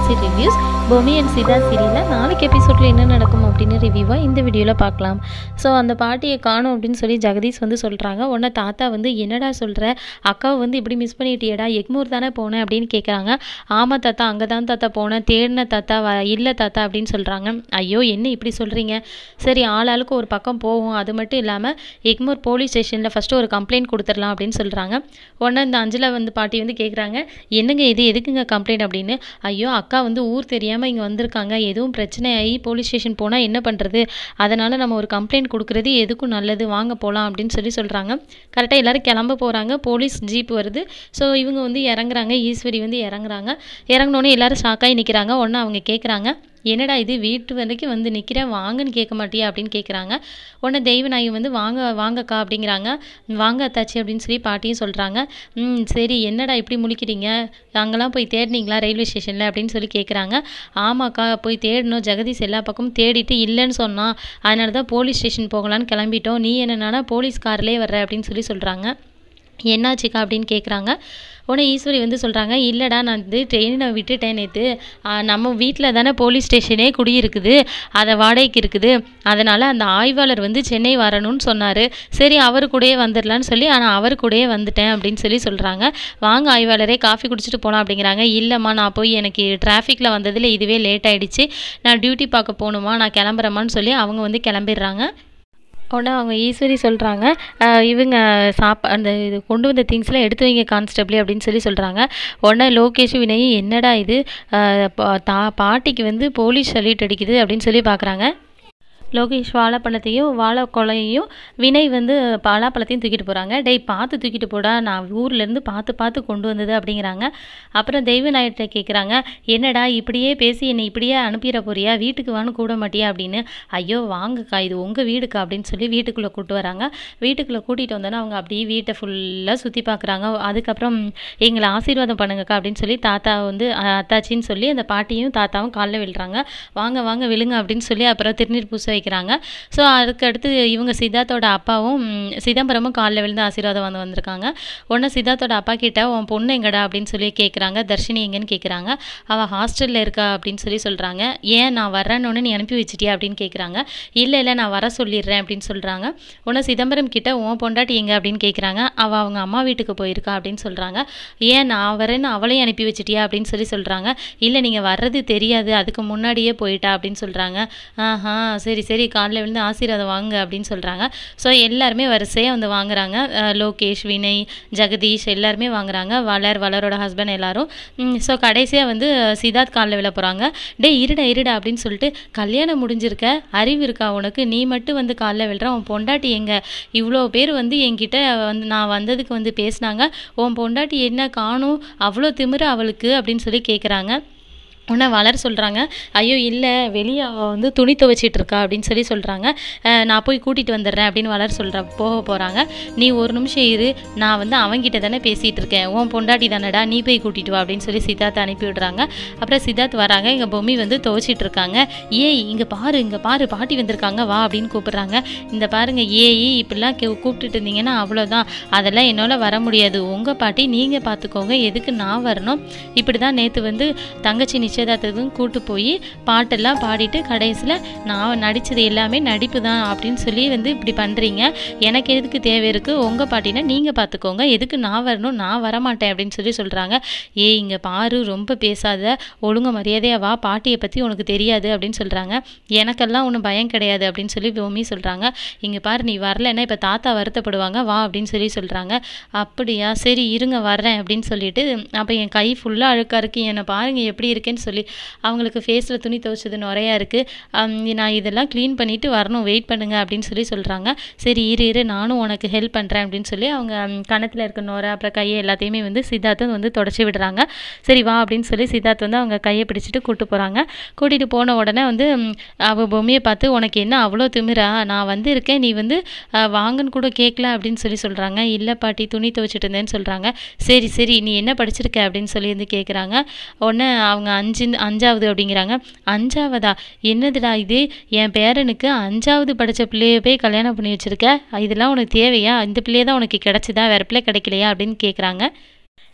C reviews Pommi and Sitha சீரியலில் நாளைக்கு எபிசோடில் என்ன நடக்கும் அப்படின்னு ரிவ்யூவாக இந்த வீடியோவில் பார்க்கலாம் ஸோ அந்த பாட்டியை காணும் அப்படின்னு சொல்லி ஜெகதீஷ் வந்து சொல்கிறாங்க உடனே தாத்தா வந்து என்னடா சொல்கிற அக்காவை வந்து இப்படி மிஸ் பண்ணிட்டியடா எக்மூர் தானே போனேன் அப்படின்னு கேட்குறாங்க ஆமாம் தாத்தா அங்கே தான் தாத்தா போனேன் தேடின தாத்தா வ இல்லை தாத்தா அப்படின்னு சொல்கிறாங்க ஐயோ என்ன இப்படி சொல்கிறீங்க சரி ஆளாளுக்கு ஒரு பக்கம் போவோம் அது மட்டும் இல்லாமல் எக்மூர் போலீஸ் ஸ்டேஷனில் ஃபஸ்ட்டு ஒரு கம்ப்ளைண்ட் கொடுத்துடலாம் அப்படின்னு சொல்கிறாங்க உடனே இந்த அஞ்சலா வந்து பாட்டி வந்து கேட்குறாங்க என்னங்க இது எதுக்குங்க கம்ப்ளைண்ட் அப்படின்னு ஐயோ அக்கா வந்து ஊர் தெரியாமல் இங்கே வந்திருக்காங்க எதுவும் பிரச்சனை ஆகி போலீஸ் ஸ்டேஷன் போனால் என்ன பண்ணுறது அதனால் நம்ம ஒரு கம்ப்ளைண்ட் கொடுக்குறது எதுக்கும் நல்லது வாங்க போகலாம் அப்படின்னு சொல்லி சொல்கிறாங்க கரெக்டாக எல்லோரும் கிளம்ப போகிறாங்க போலீஸ் ஜீப் வருது ஸோ இவங்க வந்து இறங்குறாங்க ஈஸ்வரி வந்து இறங்குறாங்க இறங்கினோடனே எல்லாரும் ஷாக்காகி நிற்கிறாங்க உடனே அவங்க கேட்குறாங்க என்னடா இது வீட்டு வரைக்கும் வந்து நிற்கிறேன் வாங்கன்னு கேட்க மாட்டியா அப்படின்னு கேட்குறாங்க உடனே தெய்வநாயகி வந்து வாங்க வாங்கக்கா அப்படிங்கிறாங்க வாங்க அத்தாச்சி அப்படின்னு சொல்லி பாட்டியும் சொல்கிறாங்க ம் சரி என்னடா இப்படி முழிக்கிறீங்க அங்கெல்லாம் போய் தேடினீங்களா ரயில்வே ஸ்டேஷனில் அப்படின்னு சொல்லி கேட்குறாங்க ஆமாக்கா போய் தேடணும் ஜெகதீஷ் எல்லா பக்கமும் தேடிட்டு இல்லைன்னு சொன்னான் அதனால தான் போலீஸ் ஸ்டேஷன் போகலான்னு கிளம்பிட்டோம் நீ என்னன்னா போலீஸ் கார்லேயே வர்ற அப்படின்னு சொல்லி சொல்கிறாங்க என்னாச்சுக்கா அப்படின்னு கேட்குறாங்க உடனே ஈஸ்வரி வந்து சொல்கிறாங்க இல்லைடா நான் வந்து ட்ரெயினை விட்டுட்டேன் நேற்று நம்ம வீட்டில் தானே போலீஸ் ஸ்டேஷனே குடியிருக்குது அதை வாடகைக்கு இருக்குது அதனால் அந்த ஆய்வாளர் வந்து சென்னை வரணும்னு சொன்னார் சரி அவர் கூடயே வந்துடலான்னு சொல்லி ஆனால் அவர் கூடயே வந்துட்டேன் அப்படின்னு சொல்லி சொல்கிறாங்க வாங்க ஆய்வாளரே காஃபி குடிச்சிட்டு போகலாம் அப்படிங்கிறாங்க இல்லைம்மா நான் போய் எனக்கு டிராஃபிக்கில் வந்ததில் இதுவே லேட் ஆகிடுச்சு நான் டியூட்டி பார்க்க போகணுமா நான் கிளம்புறேம்மான்னு சொல்லி அவங்க வந்து கிளம்பிடுறாங்க உடனே அவங்க ஈஸ்வரி சொல்கிறாங்க இவங்க சாப்பா அந்த இது கொண்டு வந்த திங்ஸ்லாம் எடுத்து வைங்க கான்ஸ்டபிள் அப்படின்னு சொல்லி சொல்கிறாங்க உடனே லோகேஷ் வினய் என்னடா இது தா பாட்டிக்கு வந்து போலீஸ் சல்யூட் அடிக்குது அப்படின்னு சொல்லி பார்க்குறாங்க லோகேஷ் வாழைப்பழத்தையும் வாழைக்கொலையையும் வினய் வந்து பலாப்பழத்தையும் தூக்கிட்டு போகிறாங்க டேய் பார்த்து தூக்கிட்டு போடா நான் ஊர்லேருந்து பார்த்து பார்த்து கொண்டு வந்தது அப்படிங்கிறாங்க அப்புறம் தெய்வ நாயர்கிட்ட கேட்குறாங்க என்னடா இப்படியே பேசி என்னை இப்படியே அனுப்பிட போறியா வீட்டுக்கு வான்னு கூட மாட்டியா அப்படின்னு ஐயோ வாங்கக்கா இது உங்கள் வீடுக்கா அப்படின்னு சொல்லி வீட்டுக்குள்ளே கூட்டு வராங்க வீட்டுக்குள்ளே கூட்டிகிட்டு வந்தோன்னே அவங்க அப்படியே வீட்டை ஃபுல்லாக சுற்றி பார்க்குறாங்க அதுக்கப்புறம் எங்களை ஆசீர்வாதம் பண்ணுங்கக்கா அப்படின்னு சொல்லி தாத்தா வந்து அத்தாச்சின்னு சொல்லி அந்த பாட்டியும் தாத்தாவும் காலில் விழுறாங்க வாங்க வாங்க விழுங்க அப்படின்னு சொல்லி அப்புறம் திருநீர் பூச வைக்கிறாங்க ஸோ அதுக்கு அடுத்து இவங்க சித்தார்த்தோட அப்பாவும் சிதம்பரமும் காலில் விழுந்து ஆசீர்வாதம் வந்து வந்திருக்காங்க உடனே சித்தார்த்தோட அப்பா கிட்ட உன் பொண்ணு எங்கடா அப்படின்னு சொல்லி கேட்குறாங்க தர்ஷினி எங்கன்னு கேட்குறாங்க அவள் ஹாஸ்டலில் இருக்கா அப்படின்னு சொல்லி சொல்கிறாங்க ஏன் நான் வரேன்னு நீ அனுப்பி வச்சிட்டியா அப்படின்னு கேட்குறாங்க இல்லை இல்லை நான் வர சொல்லிடுறேன் அப்படின்னு சொல்கிறாங்க உடனே சிதம்பரம் கிட்ட உன் பொண்டாட்டி எங்க அப்படின்னு கேட்குறாங்க அவள் அவங்க அம்மா வீட்டுக்கு போயிருக்கா அப்படின்னு சொல்கிறாங்க ஏன் நான் வரேன்னு அவளையும் அனுப்பி வச்சிட்டியா அப்படின்னு சொல்லி சொல்கிறாங்க இல்லை நீங்கள் வர்றது தெரியாது அதுக்கு முன்னாடியே போயிட்டா அப்படின்னு சொல்கிறாங்க ஆஹா சரி சரி காலில் விழுந்து ஆசீர்வாதம் வாங்க அப்படின்னு சொல்கிறாங்க ஸோ எல்லாருமே வரிசையாக வந்து வாங்குறாங்க லோகேஷ் வினய் ஜெகதீஷ் எல்லாருமே வாங்குறாங்க வளர் வளரோட ஹஸ்பண்ட் எல்லாரும் ஸோ கடைசியாக வந்து சித்தார்த் காலில் விழ போகிறாங்க டே இருடா இருடா அப்படின்னு சொல்லிட்டு கல்யாணம் முடிஞ்சிருக்க அறிவு இருக்கா உனக்கு நீ மட்டும் வந்து காலில் விழுற உன் பொண்டாட்டி எங்க இவ்வளோ பேர் வந்து என்கிட்ட வந்து நான் வந்ததுக்கு வந்து பேசினாங்க உன் பொண்டாட்டி என்ன காணும் அவ்வளோ திமிரு அவளுக்கு அப்படின்னு சொல்லி கேட்குறாங்க உடனே வளர் சொல்கிறாங்க ஐயோ இல்லை வெளியே வந்து துணி துவைச்சிட்டு இருக்கா அப்படின்னு சொல்லி சொல்கிறாங்க நான் போய் கூட்டிகிட்டு வந்துடுறேன் அப்படின்னு வளர் சொல்கிற போக போகிறாங்க நீ ஒரு நிமிஷம் இரு நான் வந்து அவங்கிட்ட தானே பேசிகிட்டு இருக்கேன் உன் பொண்டாட்டி தானடா நீ போய் கூட்டிகிட்டு வா அப்படின்னு சொல்லி சித்தார்த்தை அனுப்பி விடுறாங்க அப்புறம் சித்தார்த் வராங்க இங்கே பொம்மி வந்து துவைச்சிட்டு இருக்காங்க ஏய் இங்கே பாரு இங்கே பாரு பாட்டி வந்திருக்காங்க வா அப்படின்னு கூப்பிட்றாங்க இந்த பாருங்க ஏய் இப்படிலாம் கூப்பிட்டுட்டு இருந்தீங்கன்னா அவ்வளோதான் அதெல்லாம் என்னால் வர முடியாது உங்கள் பாட்டி நீங்கள் பார்த்துக்கோங்க எதுக்கு நான் வரணும் இப்படி தான் நேற்று வந்து தங்கச்சி நிச்சயம் நிச்சயதார்த்தத்துக்கும் கூட்டு போய் பாட்டெல்லாம் பாடிட்டு கடைசியில் நான் நடித்தது எல்லாமே நடிப்பு தான் அப்படின்னு சொல்லி வந்து இப்படி பண்ணுறீங்க எனக்கு எதுக்கு தேவை இருக்குது உங்கள் பாட்டினா நீங்கள் பார்த்துக்கோங்க எதுக்கு நான் வரணும் நான் வரமாட்டேன் அப்படின்னு சொல்லி சொல்கிறாங்க ஏ இங்கே பாரு ரொம்ப பேசாத ஒழுங்க மரியாதையாக வா பாட்டியை பற்றி உனக்கு தெரியாது அப்படின்னு சொல்கிறாங்க எனக்கெல்லாம் ஒன்றும் பயம் கிடையாது அப்படின்னு சொல்லி பூமி சொல்கிறாங்க இங்கே பாரு நீ வரலன்னா இப்போ தாத்தா வருத்தப்படுவாங்க வா அப்படின்னு சொல்லி சொல்கிறாங்க அப்படியா சரி இருங்க வர்றேன் அப்படின்னு சொல்லிட்டு அப்போ என் கை ஃபுல்லாக அழுக்காக இருக்குது என்னை பாருங்கள் எப்படி இருக்கேன்னு சொல்லி அவங்களுக்கு ஃபேஸில் துணி துவைச்சது நிறையா இருக்குது நான் இதெல்லாம் க்ளீன் பண்ணிவிட்டு வரணும் வெயிட் பண்ணுங்க அப்படின்னு சொல்லி சொல்கிறாங்க சரி இரு இரு நானும் உனக்கு ஹெல்ப் பண்ணுறேன் அப்படின்னு சொல்லி அவங்க கணத்தில் இருக்க நுரை அப்புறம் கையை எல்லாத்தையுமே வந்து சித்தார்த்தும் வந்து தொடச்சி விடுறாங்க சரி வா அப்படின்னு சொல்லி சித்தார்த் வந்து அவங்க கையை பிடிச்சிட்டு கூப்பிட்டு போகிறாங்க கூட்டிகிட்டு போன உடனே வந்து அவள் பொம்மையை பார்த்து உனக்கு என்ன அவ்வளோ திமிரா நான் வந்து இருக்கேன் நீ வந்து வாங்கன்னு கூட கேட்கல அப்படின்னு சொல்லி சொல்கிறாங்க இல்லை பாட்டி துணி துவைச்சிட்டு இருந்தேன்னு சொல்கிறாங்க சரி சரி நீ என்ன படிச்சிருக்க அப்படின்னு சொல்லி வந்து கேட்குறாங்க உடனே அவங்க அஞ்சு அஞ்சாவது அப்படிங்கிறாங்க அஞ்சாவதா என்னதுடா இது என் பேரனுக்கு அஞ்சாவது படித்த பிள்ளைய போய் கல்யாணம் பண்ணி வச்சுருக்க இதெல்லாம் உனக்கு தேவையா இந்த பிள்ளைய தான் உனக்கு கிடச்சிதா வேறு பிள்ளை கிடைக்கலையா அப்படின்னு கேட்குறாங்க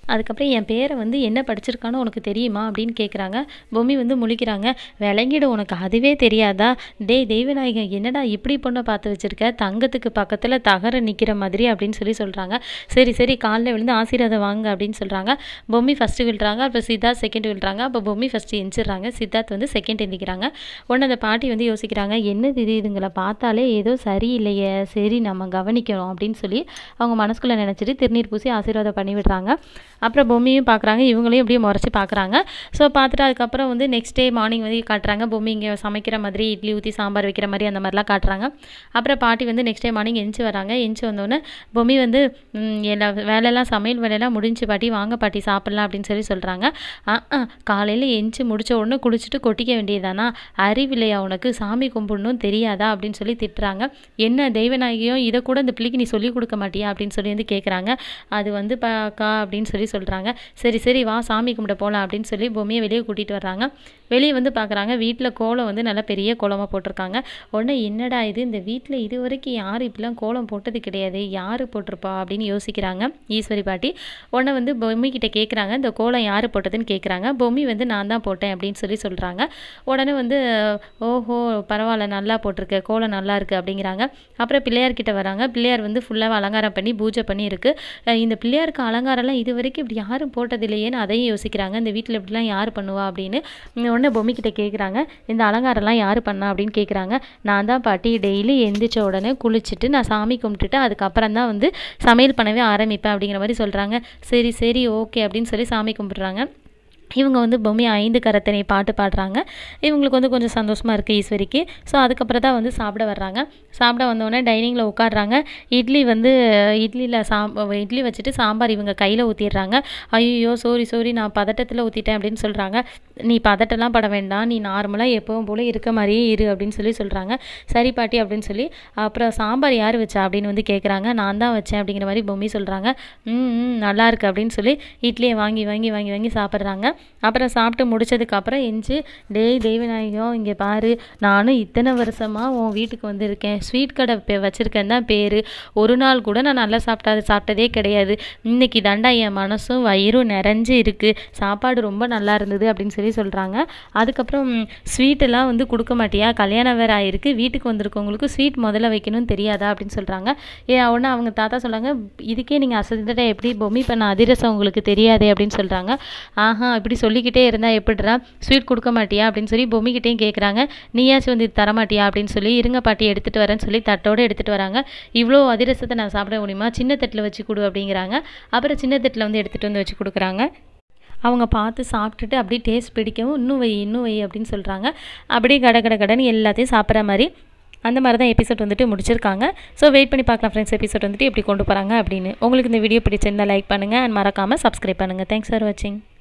அதுக்கப்புறம் என் பேரை வந்து என்ன படிச்சிருக்கானோ உனக்கு தெரியுமா அப்படின்னு கேட்குறாங்க பொம்மி வந்து முழிக்கிறாங்க விளங்கிடும் உனக்கு அதுவே தெரியாதா டேய் தெய்வநாயகன் என்னடா இப்படி பொண்ணை பார்த்து வச்சிருக்க தங்கத்துக்கு பக்கத்தில் தகர நிற்கிற மாதிரி அப்படின்னு சொல்லி சொல்கிறாங்க சரி சரி காலைல விழுந்து ஆசீர்வாதம் வாங்க அப்படின்னு சொல்கிறாங்க பொம்மி ஃபஸ்ட்டு விழுறாங்க அப்புறம் சித்தார்த் செகண்ட் விழுறாங்க அப்போ பொம்மி ஃபஸ்ட்டு எந்திரிடுறாங்க சித்தார்த் வந்து செகண்ட் எந்திக்கிறாங்க உடனே அந்த பாட்டி வந்து யோசிக்கிறாங்க என்னது இது இதுங்களை பார்த்தாலே ஏதோ சரியில்லையே சரி நம்ம கவனிக்கணும் அப்படின்னு சொல்லி அவங்க மனசுக்குள்ளே நினச்சிட்டு திருநீர் பூசி ஆசீர்வாதம் பண்ணி விடுறாங்க அப்புறம் பொம்மியும் பார்க்குறாங்க இவங்களையும் இப்படியே முறைச்சி பார்க்குறாங்க ஸோ பார்த்துட்டு அதுக்கப்புறம் வந்து நெக்ஸ்ட் டே மார்னிங் வந்து காட்டுறாங்க பொம்மி இங்கே சமைக்கிற மாதிரி இட்லி ஊற்றி சாம்பார் வைக்கிற மாதிரி அந்த மாதிரிலாம் காட்டுறாங்க அப்புறம் பாட்டி வந்து நெக்ஸ்ட் டே மார்னிங் எந்திச்சு வராங்க எந்திச்சு வந்தோடனே பொம்மி வந்து ம், எல்லா வேலையெல்லாம் சமையல் வேலையெல்லாம் முடிஞ்சு பாட்டி வாங்க பாட்டி சாப்பிட்லாம் அப்படின்னு சொல்லி சொல்கிறாங்க ஆ காலையில் எந்திச்சு முடிச்ச உடனே குளிச்சுட்டு கொட்டிக்க வேண்டியதானா அறிவில்லையா உனக்கு சாமி கும்பிடணும் தெரியாதா அப்படின்னு சொல்லி திட்டுறாங்க என்ன தெய்வநாயகியும் இதை கூட இந்த பிள்ளைக்கு நீ சொல்லிக் கொடுக்க மாட்டியா அப்படின்னு சொல்லி வந்து கேட்குறாங்க அது வந்து பாக்கா அப்படின்னு சொல்லி சொல்கிறாங்க சரி சரி வா சாமி கும்பிட போகலாம் அப்படின்னு சொல்லி பொம்மையை வெளியே கூட்டிகிட்டு வர்றாங்க வெளியே வந்து பார்க்குறாங்க வீட்டில் கோலம் வந்து நல்லா பெரிய கோலமாக போட்டிருக்காங்க உடனே என்னடா இது இந்த வீட்டில் இது வரைக்கும் யாரும் இப்படிலாம் கோலம் போட்டது கிடையாது யார் போட்டிருப்பா அப்படின்னு யோசிக்கிறாங்க ஈஸ்வரி பாட்டி உடனே வந்து பொம்மி கிட்ட கேட்குறாங்க இந்த கோலம் யார் போட்டதுன்னு கேட்குறாங்க பொம்மி வந்து நான் தான் போட்டேன் அப்படின்னு சொல்லி சொல்கிறாங்க உடனே வந்து ஓஹோ பரவாயில்ல நல்லா போட்டிருக்கு கோலம் நல்லா இருக்குது அப்படிங்கிறாங்க அப்புறம் பிள்ளையார் கிட்ட வராங்க பிள்ளையார் வந்து ஃபுல்லாக அலங்காரம் பண்ணி பூஜை பண்ணி இருக்கு அஹ் இந்த பிள்ளையாருக்கு அலங்காரம்லாம் இது வரைக்கும் இப்படி யாரும் போட்டதில்லையேன்னு அதையும் யோசிக்கிறாங்க இந்த வீட்டில் இப்படிலாம் யார் பண்ணுவா அப்படின்னு உம் உடனே பொம்மி கிட்ட கேட்குறாங்க இந்த அலங்காரம்லாம் யார் பண்ணா அப்படின்னு கேட்குறாங்க நான் தான் பாட்டி டெய்லி எந்திரிச்ச உடனே குளிச்சுட்டு நான் சாமி கும்பிட்டுட்டு அதுக்கப்புறம் தான் வந்து சமையல் பண்ணவே ஆரம்பிப்பேன் அப்படிங்கிற மாதிரி சொல்கிறாங்க சரி சரி ஓகே அப்படின்னு சொல்லி சாமி கும்பிட்றாங்க இவங்க வந்து பொம்மி ஐந்து கரத்தனை பாட்டு பாடுறாங்க இவங்களுக்கு வந்து கொஞ்சம் சந்தோஷமாக இருக்குது ஈஸ்வரிக்கு ஸோ அதுக்கப்புறம் தான் வந்து சாப்பிட வர்றாங்க சாப்பிட வந்தோடனே டைனிங்கில் உட்காடுறாங்க இட்லி வந்து இட்லியில் சாம் இட்லி வச்சுட்டு சாம்பார் இவங்க கையில் ஊற்றிடுறாங்க ஐயோ சோரி சோரி நான் பதட்டத்தில் ஊற்றிட்டேன் அப்படின்னு சொல்கிறாங்க நீ பதட்டம்லாம் பட வேண்டாம் நீ நார்மலாக எப்பவும் போல் இருக்க மாதிரியே இரு அப்படின்னு சொல்லி சொல்கிறாங்க சரி பாட்டி அப்படின்னு சொல்லி அப்புறம் சாம்பார் யார் வச்சா அப்படின்னு வந்து கேட்குறாங்க நான் தான் வச்சேன் அப்படிங்கிற மாதிரி பொம்மி சொல்கிறாங்க ம் ம், நல்லா இருக்கு அப்படின்னு சொல்லி இட்லியை வாங்கி வாங்கி வாங்கி வாங்கி சாப்பிட்றாங்க அப்புறம் சாப்பிட்டு முடிச்சதுக்கப்புறம் எஞ்சி டேய் தெய்வநாயகம் இங்கே பாரு நானும் இத்தனை வருஷமாக உன் வீட்டுக்கு வந்திருக்கேன் ஸ்வீட் கடை பே வச்சுருக்கேன் தான் பேர் ஒரு நாள் கூட நான் நல்லா சாப்பிட்டா சாப்பிட்டதே கிடையாது இன்னைக்கு தாண்டா என் மனசும் வயிறும் நிறைஞ்சு இருக்குது சாப்பாடு ரொம்ப நல்லா இருந்தது அப்படின்னு சொல்லி சொல்கிறாங்க அதுக்கப்புறம் ஸ்வீட்டெல்லாம் வந்து கொடுக்க மாட்டியா கல்யாணம் வேறு ஆயிருக்கு வீட்டுக்கு வந்திருக்கவங்களுக்கு ஸ்வீட் முதல்ல வைக்கணும்னு தெரியாதா அப்படின்னு சொல்கிறாங்க ஏ உடனே அவங்க தாத்தா சொல்கிறாங்க இதுக்கே நீங்கள் அசதிட்ட எப்படி பொம்மி பண்ண அதிரசம் உங்களுக்கு தெரியாதே அப்படின்னு சொல்கிறாங்க ஆஹா இப்படி சொல்லிக்கிட்டே இருந்தால் எப்படிடா ஸ்வீட் கொடுக்க மாட்டியா அப்படின்னு சொல்லி பொம்மிக்கிட்டேயும் கேட்குறாங்க நீயாச்சும் வந்து இது தரமாட்டியா அப்படின்னு சொல்லி இருங்க பாட்டி எடுத்துகிட்டு வரேன்னு சொல்லி தட்டோடு எடுத்துகிட்டு வராங்க இவ்வளோ அதிரசத்தை நான் சாப்பிட முடியுமா சின்ன தட்டில் வச்சு கொடு அப்படிங்கிறாங்க அப்புறம் சின்ன தட்டில் வந்து எடுத்துகிட்டு வந்து வச்சு கொடுக்குறாங்க அவங்க பார்த்து சாப்பிட்டுட்டு அப்படியே டேஸ்ட் பிடிக்கவும் இன்னும் வை இன்னும் வை அப்படின்னு சொல்கிறாங்க அப்படியே கட கட கடன்னு எல்லாத்தையும் சாப்பிட்ற மாதிரி அந்த மாதிரி தான் எபிசோட் வந்துட்டு முடிச்சிருக்காங்க ஸோ வெயிட் பண்ணி பார்க்கலாம் ஃப்ரெண்ட்ஸ் எபிசோட் வந்துட்டு எப்படி கொண்டு போகிறாங்க அப்படின்னு உங்களுக்கு இந்த வீடியோ பிடிச்சிருந்தா லைக் பண்ணுங்கள் அண்ட் மறக்காமல் சப்ஸ்கிரைப் பண்ணுங்கள் தேங்க்ஸ் ஃபார் வாட்சிங்